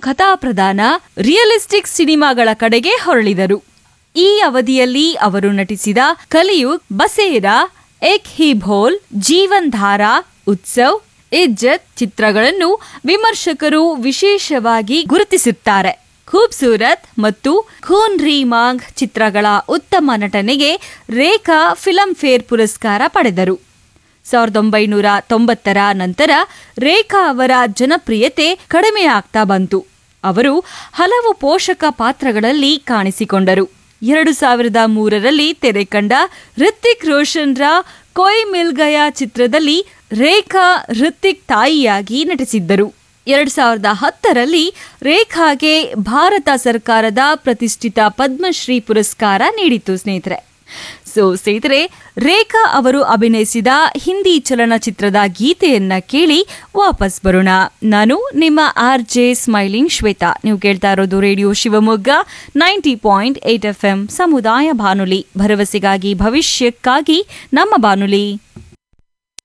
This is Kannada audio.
ಕಥಾಪ್ರಧಾನ ರಿಯಲಿಸ್ಟಿಕ್ ಸಿನಿಮಾಗಳ ಕಡೆಗೆ ಹೊರಳಿದರು ಈ ಅವಧಿಯಲ್ಲಿ ಅವರು ನಟಿಸಿದ ಕಲಿಯುಗ್ ಬಸೇರಾ ಏಕ್ ಹಿ ಭೋಲ್ ಜೀವನ್ ಧಾರಾ ಉತ್ಸವ್ ಇಜ್ಜತ್ ಚಿತ್ರಗಳನ್ನು ವಿಮರ್ಶಕರು ವಿಶೇಷವಾಗಿ ಗುರುತಿಸುತ್ತಾರೆ ಖೂಬ್ಸೂರತ್ ಮತ್ತು ಖೂನ್ ರೀ ಮಾಂಗ್ ಚಿತ್ರಗಳ ಉತ್ತಮ ನಟನೆಗೆ ರೇಖಾ ಫಿಲಂ ಫೇರ್ ಪುರಸ್ಕಾರ ಪಡೆದರು ಸಾವಿರದ ಒಂಬೈನೂರ ತೊಂಬತ್ತರ ನಂತರ ರೇಖಾ ಅವರ ಜನಪ್ರಿಯತೆ ಕಡಿಮೆಯಾಗ್ತಾ ಬಂತು ಅವರು ಹಲವು ಪೋಷಕ ಪಾತ್ರಗಳಲ್ಲಿ ಕಾಣಿಸಿಕೊಂಡರು ಎರಡು ಸಾವಿರದ ಮೂರರಲ್ಲಿ ತೆರೆ ಕಂಡ ಋತಿಕ್ ರೋಷನ್ರ ಕೊಯ್ ಮಿಲ್ ಗಯಾ ಚಿತ್ರದಲ್ಲಿ ರೇಖಾ ಋತಿಕ್ ತಾಯಿಯಾಗಿ ನಟಿಸಿದ್ದರು ಎರಡ್ ಸಾವಿರದ ಹತ್ತರಲ್ಲಿ ರೇಖಾಗೆ ಭಾರತ ಸರ್ಕಾರದ ಪ್ರತಿಷ್ಠಿತ ಪದ್ಮಶ್ರೀ ಪುರಸ್ಕಾರ ನೀಡಿತು ಸ್ನೇಹಿತರೆ ಸೊ ಸ್ನೇಹಿತರೆ ರೇಖಾ ಅವರು ಅಭಿನಯಿಸಿದ ಹಿಂದಿ ಚಲನಚಿತ್ರದ ಗೀತೆಯನ್ನ ಕೇಳಿ ವಾಪಸ್ ಬರೋಣ ನಾನು ನಿಮ್ಮ ಆರ್ ಜೆ ಸ್ಮೈಲಿಂಗ್ ಶ್ವೇತಾ ನೀವು ಕೇಳ್ತಾ ಇರೋದು radio Shivamogga ninety point eight F M ಸಮುದಾಯ ಬಾನುಲಿ ಭರವಸೆಗಾಗಿ ಭವಿಷ್ಯಕ್ಕಾಗಿ ನಮ್ಮ ಬಾನುಲಿ